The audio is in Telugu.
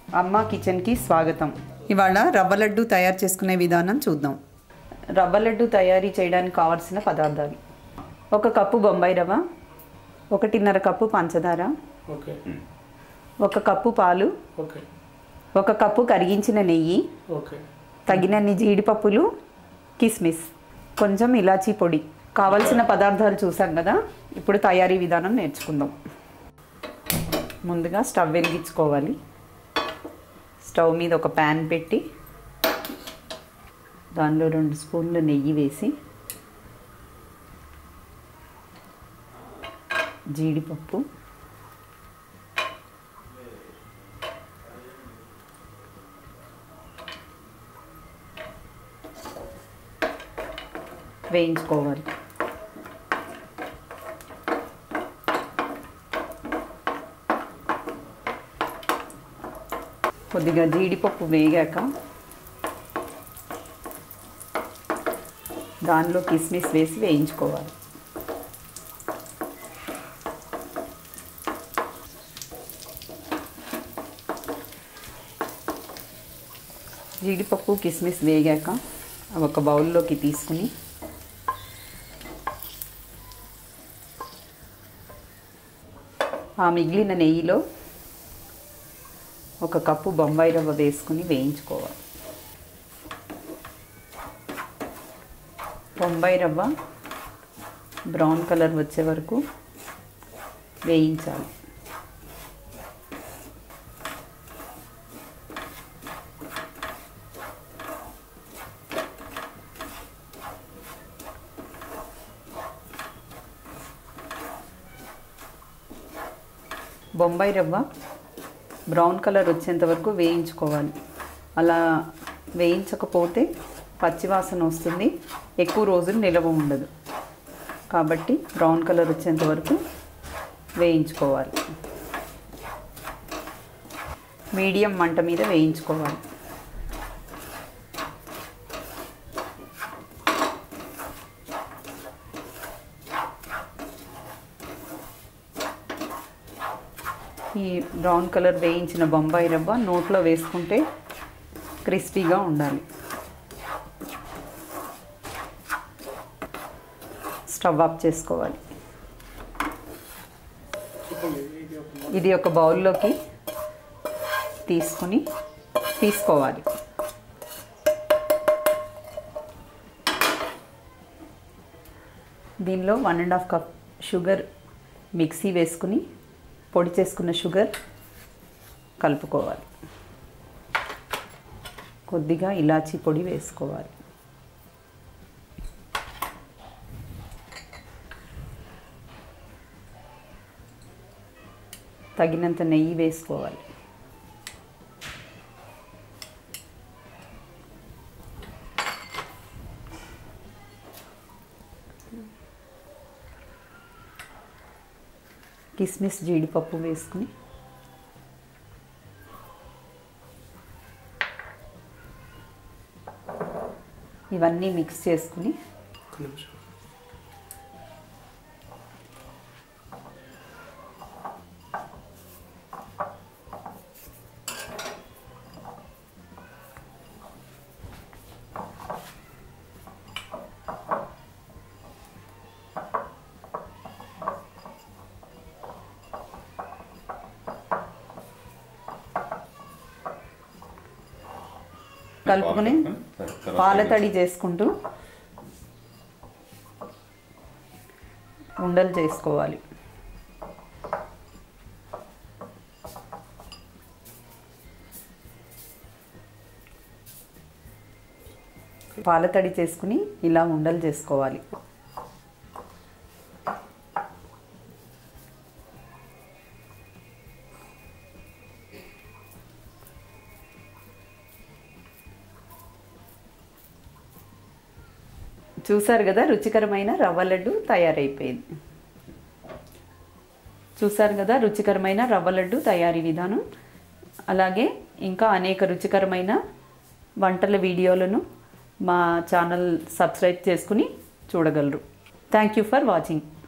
అమ్మ కిచెన్కి స్వాగతం ఇవాళ రవ్వ లడ్డు తయారు చేసుకునే విధానం చూద్దాం రవ్వ లడ్డు తయారీ చేయడానికి కావాల్సిన పదార్థాలు ఒక కప్పు బొంబాయి రవ్వ ఒకటిన్నర కప్పు పంచదార ఓకే ఒక కప్పు పాలు ఓకే ఒక కప్పు కరిగించిన నెయ్యి ఓకే తగినన్ని జీడిపప్పులు కిస్మిస్ కొంచెం ఇలాచీ పొడి కావలసిన పదార్థాలు చూసాం కదా ఇప్పుడు తయారీ విధానం నేర్చుకుందాం ముందుగా స్టవ్ వెలిగించుకోవాలి స్టవ్ మీద ఒక ప్యాన్ పెట్టి దానిలో రెండు స్పూన్లు నెయ్యి వేసి జీడిపప్పు వేయించుకోవాలి కొద్దిగా జీడిపప్పు వేగాక దానిలో కిస్మిస్ వేసి వేయించుకోవాలి జీడిపప్పు కిస్మిస్ వేగాక అవి ఒక బౌల్లోకి తీసుకుని ఆ మిగిలిన నెయ్యిలో ఒక కప్పు బొంబాయి రవ్వ వేసుకుని వేయించుకోవాలి బొంబాయి రవ్వ బ్రౌన్ కలర్ వచ్చే వరకు వేయించాలి బొంబాయి రవ్వ బ్రౌన్ కలర్ వచ్చేంత వరకు వేయించుకోవాలి అలా వేయించకపోతే పచ్చివాసన వస్తుంది ఎక్కువ రోజులు నిలవ ఉండదు కాబట్టి బ్రౌన్ కలర్ వచ్చేంత వరకు వేయించుకోవాలి మీడియం మంట మీద వేయించుకోవాలి ఈ బ్రౌన్ కలర్ వేయించిన బొంబాయి రవ్వ నోట్లో వేసుకుంటే క్రిస్పీగా ఉండాలి స్టవ్ ఆఫ్ చేసుకోవాలి ఇది ఒక బౌల్లోకి తీసుకుని తీసుకోవాలి దీనిలో one and half cup sugar mixie వేసుకుని పొడి చేసుకున్న షుగర్ కలుపుకోవాలి కొద్దిగా ఇలాచీ పొడి వేసుకోవాలి తగినంత నెయ్యి వేసుకోవాలి కిస్మిస్ జీడిపప్పు వేసుకుని ఇవన్నీ మిక్స్ చేసుకుని ఒక్క నిమిషం కలుపుకొని పాల తడి చేసుకుంటూ ఉండలు చేసుకోవాలి పాల తడి చేసుకుని ఇలా ఉండలు చేసుకోవాలి చూసారు కదా రుచికరమైన రవ్వ లడ్డు తయారైపోయింది చూసారు కదా రుచికరమైన రవ్వ లడ్డు తయారీ విధానం అలాగే ఇంకా అనేక రుచికరమైన వంటల వీడియోలను మా ఛానల్ సబ్స్క్రైబ్ చేసుకుని చూడగలరు థ్యాంక్ యూ ఫర్ వాచింగ్